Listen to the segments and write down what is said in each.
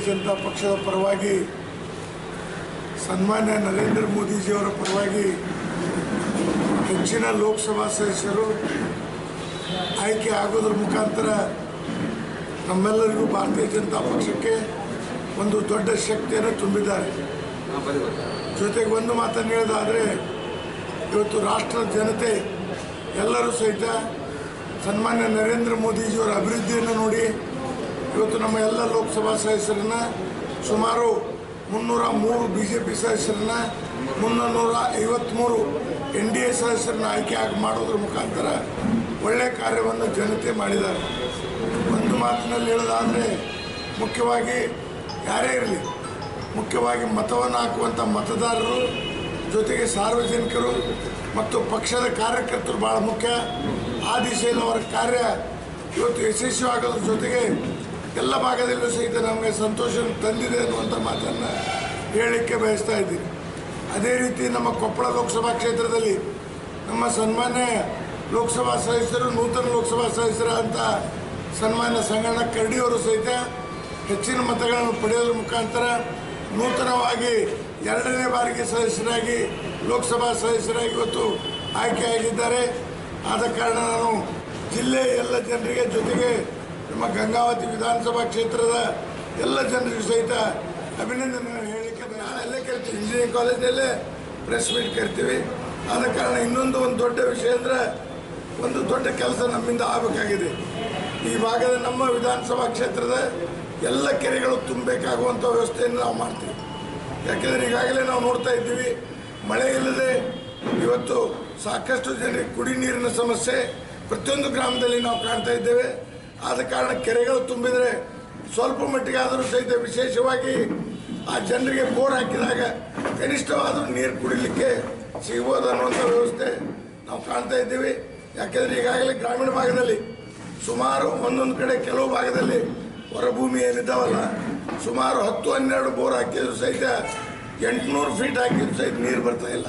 ಜನತಾ ಪಕ್ಷದ ಪರವಾಗಿ ಸನ್ಮಾನ್ಯ ನರೇಂದ್ರ ಮೋದಿಜಿಯವರ ಪರವಾಗಿ ಹೆಚ್ಚಿನ ಲೋಕಸಭಾ ಸದಸ್ಯರು ಆಯ್ಕೆ ಆಗೋದ್ರ ಮುಖಾಂತರ ನಮ್ಮೆಲ್ಲರಿಗೂ ಭಾರತೀಯ ಜನತಾ ಪಕ್ಷಕ್ಕೆ ಒಂದು ದೊಡ್ಡ ಶಕ್ತಿಯನ್ನು ತುಂಬಿದ್ದಾರೆ ಜೊತೆಗೆ ಒಂದು ಮಾತನ್ನು ಹೇಳೋದಾದರೆ ಇವತ್ತು ರಾಷ್ಟ್ರದ ಜನತೆ ಎಲ್ಲರೂ ಸಹಿತ ಸನ್ಮಾನ್ಯ ನರೇಂದ್ರ ಮೋದಿಜಿಯವರ ಅಭಿವೃದ್ಧಿಯನ್ನು ನೋಡಿ ಇವತ್ತು ನಮ್ಮ ಎಲ್ಲ ಲೋಕಸಭಾ ಸದಸ್ಯರನ್ನ ಸುಮಾರು ಮುನ್ನೂರ ಮೂರು ಬಿ ಜೆ ಪಿ ಸದಸ್ಯರನ್ನ ಮುನ್ನೂರ ಐವತ್ತ್ಮೂರು ಎನ್ ಡಿ ಎ ಸದಸ್ಯರನ್ನ ಆಯ್ಕೆ ಆಗಿ ಮಾಡೋದ್ರ ಮುಖಾಂತರ ಒಳ್ಳೆಯ ಕಾರ್ಯವನ್ನು ಜನತೆ ಮಾಡಿದ್ದಾರೆ ಒಂದು ಮಾತಿನಲ್ಲಿ ಹೇಳೋದಾದರೆ ಮುಖ್ಯವಾಗಿ ಯಾರೇ ಇರಲಿ ಮುಖ್ಯವಾಗಿ ಮತವನ್ನು ಹಾಕುವಂಥ ಮತದಾರರು ಜೊತೆಗೆ ಸಾರ್ವಜನಿಕರು ಮತ್ತು ಪಕ್ಷದ ಕಾರ್ಯಕರ್ತರು ಭಾಳ ಮುಖ್ಯ ಆ ದಿಶೆಯಲ್ಲಿ ಅವರ ಕಾರ್ಯ ಇವತ್ತು ಯಶಸ್ವಿಯಾಗೋದ್ರ ಜೊತೆಗೆ ಎಲ್ಲ ಭಾಗದಲ್ಲೂ ಸಹಿತ ನಮಗೆ ಸಂತೋಷ ತಂದಿದೆ ಅನ್ನುವಂಥ ಮಾತನ್ನು ಹೇಳಲಿಕ್ಕೆ ಬಯಸ್ತಾ ಇದ್ದೀನಿ ಅದೇ ರೀತಿ ನಮ್ಮ ಕೊಪ್ಪಳ ಲೋಕಸಭಾ ಕ್ಷೇತ್ರದಲ್ಲಿ ನಮ್ಮ ಸನ್ಮಾನ್ಯ ಲೋಕಸಭಾ ಸದಸ್ಯರು ನೂತನ ಲೋಕಸಭಾ ಸದಸ್ಯರ ಅಂತ ಸನ್ಮಾನ್ಯ ಸಂಗಣ್ಣ ಕರಡಿಯವರು ಸಹಿತ ಹೆಚ್ಚಿನ ಮತಗಳನ್ನು ಪಡೆಯೋದ್ರ ಮುಖಾಂತರ ನೂತನವಾಗಿ ಎರಡನೇ ಬಾರಿಗೆ ಸದಸ್ಯರಾಗಿ ಲೋಕಸಭಾ ಸದಸ್ಯರಾಗಿ ಇವತ್ತು ಆಯ್ಕೆಯಾಗಿದ್ದಾರೆ ಆದ ಕಾರಣ ನಾನು ಜಿಲ್ಲೆಯ ಎಲ್ಲ ಜನರಿಗೆ ಜೊತೆಗೆ ನಮ್ಮ ಗಂಗಾವತಿ ವಿಧಾನಸಭಾ ಕ್ಷೇತ್ರದ ಎಲ್ಲ ಜನರಿಗೂ ಸಹಿತ ಅಭಿನಂದನೆ ಹೇಳಲಿಕ್ಕೆ ನಾನು ಅಲ್ಲೇ ಕರಿತೀವಿ ಇಂಜಿನಿಯರಿಂಗ್ ಕಾಲೇಜಲ್ಲೇ ಪ್ರೆಸ್ ಮೀಟ್ ಕರಿತೀವಿ ಆದ ಕಾರಣ ಇನ್ನೊಂದು ಒಂದು ದೊಡ್ಡ ವಿಷಯ ಅಂದರೆ ಒಂದು ದೊಡ್ಡ ಕೆಲಸ ನಮ್ಮಿಂದ ಆಗಬೇಕಾಗಿದೆ ಈ ಭಾಗದ ನಮ್ಮ ವಿಧಾನಸಭಾ ಕ್ಷೇತ್ರದ ಎಲ್ಲ ಕೆರೆಗಳು ತುಂಬಬೇಕಾಗುವಂಥ ವ್ಯವಸ್ಥೆಯನ್ನು ನಾವು ಮಾಡ್ತೀವಿ ಯಾಕೆಂದರೆ ಈಗಾಗಲೇ ನಾವು ನೋಡ್ತಾ ಇದ್ದೀವಿ ಮಳೆ ಇಲ್ಲದೆ ಇವತ್ತು ಸಾಕಷ್ಟು ಜನರಿಗೆ ಕುಡಿ ನೀರಿನ ಸಮಸ್ಯೆ ಪ್ರತಿಯೊಂದು ಗ್ರಾಮದಲ್ಲಿ ನಾವು ಕಾಣ್ತಾ ಇದ್ದೇವೆ ಆದ ಕಾರಣ ಕೆರೆಗಳು ತುಂಬಿದರೆ ಸ್ವಲ್ಪ ಮಟ್ಟಿಗೆ ಆದರೂ ಸಹಿತ ವಿಶೇಷವಾಗಿ ಆ ಜನರಿಗೆ ಬೋರ್ ಹಾಕಿದಾಗ ಕನಿಷ್ಠವಾದರೂ ನೀರು ಕುಡಿಲಿಕ್ಕೆ ಸಿಗ್ಬೋದು ಅನ್ನುವಂಥ ವ್ಯವಸ್ಥೆ ನಾವು ಕಾಣ್ತಾ ಇದ್ದೀವಿ ಯಾಕೆಂದರೆ ಈಗಾಗಲೇ ಗ್ರಾಮೀಣ ಭಾಗದಲ್ಲಿ ಸುಮಾರು ಒಂದೊಂದು ಕಡೆ ಕೆಲವು ಭಾಗದಲ್ಲಿ ಹೊರಭೂಮಿ ಏನಿದ್ದಾವಲ್ಲ ಸುಮಾರು ಹತ್ತು ಹನ್ನೆರಡು ಬೋರ್ ಹಾಕಿದ್ರು ಸಹಿತ ಎಂಟುನೂರು ಫೀಟ್ ಹಾಕಿದ್ರು ಸಹಿತ ನೀರು ಬರ್ತಾ ಇಲ್ಲ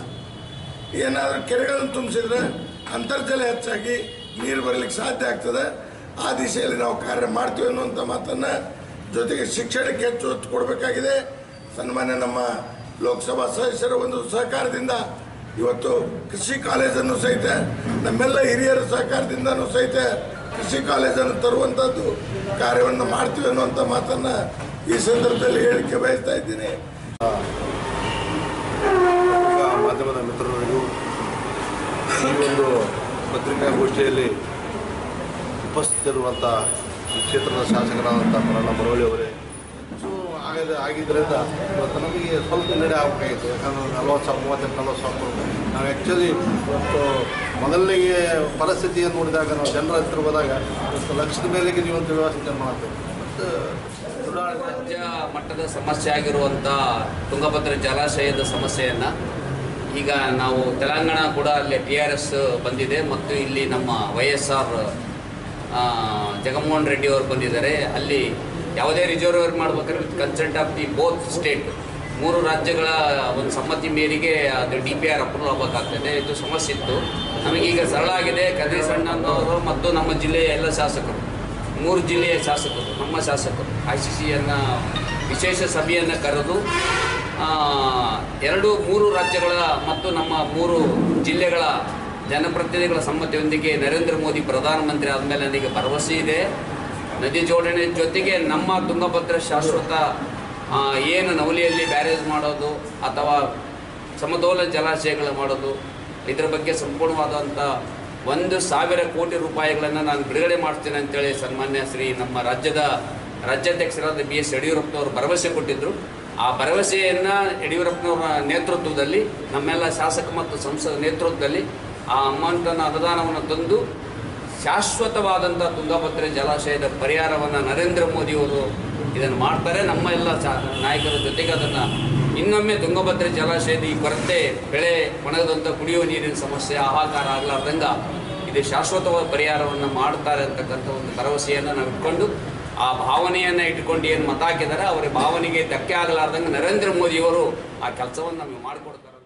ಏನಾದರೂ ಕೆರೆಗಳನ್ನು ತುಂಬಿಸಿದ್ರೆ ಅಂತರ್ಜಲ ಹೆಚ್ಚಾಗಿ ನೀರು ಬರಲಿಕ್ಕೆ ಸಾಧ್ಯ ಆಗ್ತದೆ ಆ ದಿಶೆಯಲ್ಲಿ ನಾವು ಕಾರ್ಯ ಮಾಡ್ತೀವಿ ಅನ್ನುವಂಥ ಮಾತನ್ನು ಜೊತೆಗೆ ಶಿಕ್ಷಣಕ್ಕೆ ಹೆಚ್ಚು ಒತ್ತು ಕೊಡಬೇಕಾಗಿದೆ ಸನ್ಮಾನ್ಯ ನಮ್ಮ ಲೋಕಸಭಾ ಸದಸ್ಯರ ಒಂದು ಸಹಕಾರದಿಂದ ಇವತ್ತು ಕೃಷಿ ಕಾಲೇಜನ್ನು ಸಹಿತ ನಮ್ಮೆಲ್ಲ ಹಿರಿಯರ ಸಹಕಾರದಿಂದನೂ ಸಹಿತ ಕೃಷಿ ಕಾಲೇಜನ್ನು ತರುವಂಥದ್ದು ಕಾರ್ಯವನ್ನು ಮಾಡ್ತೀವಿ ಅನ್ನುವಂಥ ಮಾತನ್ನು ಈ ಸಂದರ್ಭದಲ್ಲಿ ಹೇಳಿಕೆ ಬಯಸ್ತಾ ಇದ್ದೀನಿ ಈಗ ಮಾಧ್ಯಮದ ಮಿತ್ರರಿಗೂ ಈ ಒಂದು ಪತ್ರಿಕಾಗೋಷ್ಠಿಯಲ್ಲಿ ಉಪಸ್ಥಿತರಿರುವಂಥ ಈ ಕ್ಷೇತ್ರದ ಶಾಸಕರಾದಂಥ ಮರಣ ಮರವಳ್ಳಿ ಅವರೇ ಸೊ ಆಗದ ಆಗಿದ್ದರಿಂದ ಇವತ್ತು ನಮಗೆ ಸ್ವಲ್ಪ ಹಿನ್ನಡೆ ಆಗಬೇಕಾಗಿತ್ತು ಯಾಕಂದ್ರೆ ನಲ್ವತ್ತು ಸಾವಿರ ಮೂವತ್ತೆಂಟು ನಲ್ವತ್ತು ಸಾವಿರ ನಾವು ಆ್ಯಕ್ಚುಲಿ ಇವತ್ತು ಮೊದಲನೆಗೆ ಪರಿಸ್ಥಿತಿಯನ್ನು ನೋಡಿದಾಗ ನಾವು ಜನರ ಹತ್ರ ಹೋದಾಗ ಇವತ್ತು ಲಕ್ಷದ ಮೇಲೆಗೆ ನೀವು ಒಂದು ವ್ಯವಸ್ಥೆ ಮಾಡ್ತೇವೆ ಮತ್ತು ದೃಢ ರಾಜ್ಯ ಮಟ್ಟದ ಸಮಸ್ಯೆ ಆಗಿರುವಂಥ ತುಂಗಭದ್ರಾ ಜಲಾಶಯದ ಸಮಸ್ಯೆಯನ್ನು ಈಗ ನಾವು ತೆಲಂಗಾಣ ಕೂಡ ಅಲ್ಲಿ ಟಿ ಆರ್ ಎಸ್ ಬಂದಿದೆ ಮತ್ತು ಇಲ್ಲಿ ನಮ್ಮ Y S R Jaganmohan Reddy ಅವರು ಬಂದಿದ್ದಾರೆ ಅಲ್ಲಿ ಯಾವುದೇ ರಿಸರ್ವರ್ ಮಾಡ್ಬೇಕಾದ್ರೆ with consent of the both state ಮೂರು ರಾಜ್ಯಗಳ ಒಂದು ಸಮ್ಮತಿ ಮೇರೆಗೆ ಅದು ಡಿ ಪಿ ಆರ್ ಅಪ್ರೂವಲ್ ಆಗಬೇಕಾಗ್ತದೆ ಇದು ಸಮಸ್ಯೆ ಇತ್ತು ನಮಗೀಗ ಸರಳ ಆಗಿದೆ ಕದ್ರಿ ಅಣ್ಣನವರು ಮತ್ತು ನಮ್ಮ ಜಿಲ್ಲೆಯ ಎಲ್ಲ ಶಾಸಕರು ಮೂರು ಜಿಲ್ಲೆಯ ಶಾಸಕರು ನಮ್ಮ ಶಾಸಕರು ಐ ಸಿ ಸಿಯನ್ನು ವಿಶೇಷ ಸಭೆಯನ್ನು ಕರೆದು ಆ, ಎರಡು ಮೂರು ರಾಜ್ಯಗಳ ಮತ್ತು ನಮ್ಮ ಮೂರು ಜಿಲ್ಲೆಗಳ ಜನಪ್ರತಿನಿಧಿಗಳ ಸಮ್ಮತಿಯೊಂದಿಗೆ ನರೇಂದ್ರ ಮೋದಿ ಪ್ರಧಾನಮಂತ್ರಿ ಆದಮೇಲೆ ನನಗೆ ಭರವಸೆ ಇದೆ ನದಿ ಜೋಡಣೆ ಜೊತೆಗೆ ನಮ್ಮ ತುಂಗಭದ್ರಾ ಶಾಶ್ವತ ಆ, ಏನು ನವಲಿಯಲ್ಲಿ ಬ್ಯಾರೇಜ್ ಮಾಡೋದು ಅಥವಾ ಸಮತೋಲ ಜಲಾಶಯಗಳು ಮಾಡೋದು ಇದರ ಬಗ್ಗೆ ಸಂಪೂರ್ಣವಾದಂಥ ಒಂದು ಸಾವಿರ ಕೋಟಿ ರೂಪಾಯಿಗಳನ್ನು ನಾನು ಬಿಡುಗಡೆ ಮಾಡ್ತೇನೆ ಅಂತೇಳಿ ಸನ್ಮಾನ್ಯ ಶ್ರೀ ನಮ್ಮ ರಾಜ್ಯದ ರಾಜ್ಯಾಧ್ಯಕ್ಷರಾದ ಬಿ ಎಸ್ ಯಡಿಯೂರಪ್ಪನವರು ಭರವಸೆ ಕೊಟ್ಟಿದ್ದರು ಆ ಭರವಸೆಯನ್ನು ಯಡಿಯೂರಪ್ಪನವರ ನೇತೃತ್ವದಲ್ಲಿ ನಮ್ಮೆಲ್ಲ ಶಾಸಕ ಮತ್ತು ಸಂಸದ ನೇತೃತ್ವದಲ್ಲಿ ಆ ಅಮೌಂಟನ್ನು ಅನುದಾನವನ್ನು ತಂದು ಶಾಶ್ವತವಾದಂಥ ತುಂಗಭದ್ರಾ ಜಲಾಶಯದ ಪರಿಹಾರವನ್ನು ನರೇಂದ್ರ ಮೋದಿಯವರು ಇದನ್ನು ಮಾಡ್ತಾರೆ ನಮ್ಮ ಎಲ್ಲ ಚಾ ನಾಯಕರ ಜೊತೆಗೆ ಅದನ್ನು ಇನ್ನೊಮ್ಮೆ ತುಂಗಭದ್ರಾ ಜಲಾಶಯದ ಈ ಕೊರತೆ ಬೆಳೆ ಒಣಗದಂಥ ಕುಡಿಯುವ ನೀರಿನ ಸಮಸ್ಯೆ ಹಾಹಾಕಾರ ಆಗಲಾರ್ದಂಗ ಇದು ಶಾಶ್ವತವಾದ ಪರಿಹಾರವನ್ನು ಮಾಡ್ತಾರೆ ಅಂತಕ್ಕಂಥ ಒಂದು ಭರವಸೆಯನ್ನು ನಾವು ಇಟ್ಕೊಂಡು ಆ ಭಾವನೆಯನ್ನು ಇಟ್ಕೊಂಡು ಏನು ಮತ ಹಾಕಿದ್ದಾರೆ ಅವರ ಭಾವನೆಗೆ ಧಕ್ಕೆ ಆಗಲಾರ್ದಂಗೆ ನರೇಂದ್ರ ಮೋದಿಯವರು ಆ ಕೆಲಸವನ್ನು ನಮಗೆ ಮಾಡಿಕೊಡ್ತಾರೆ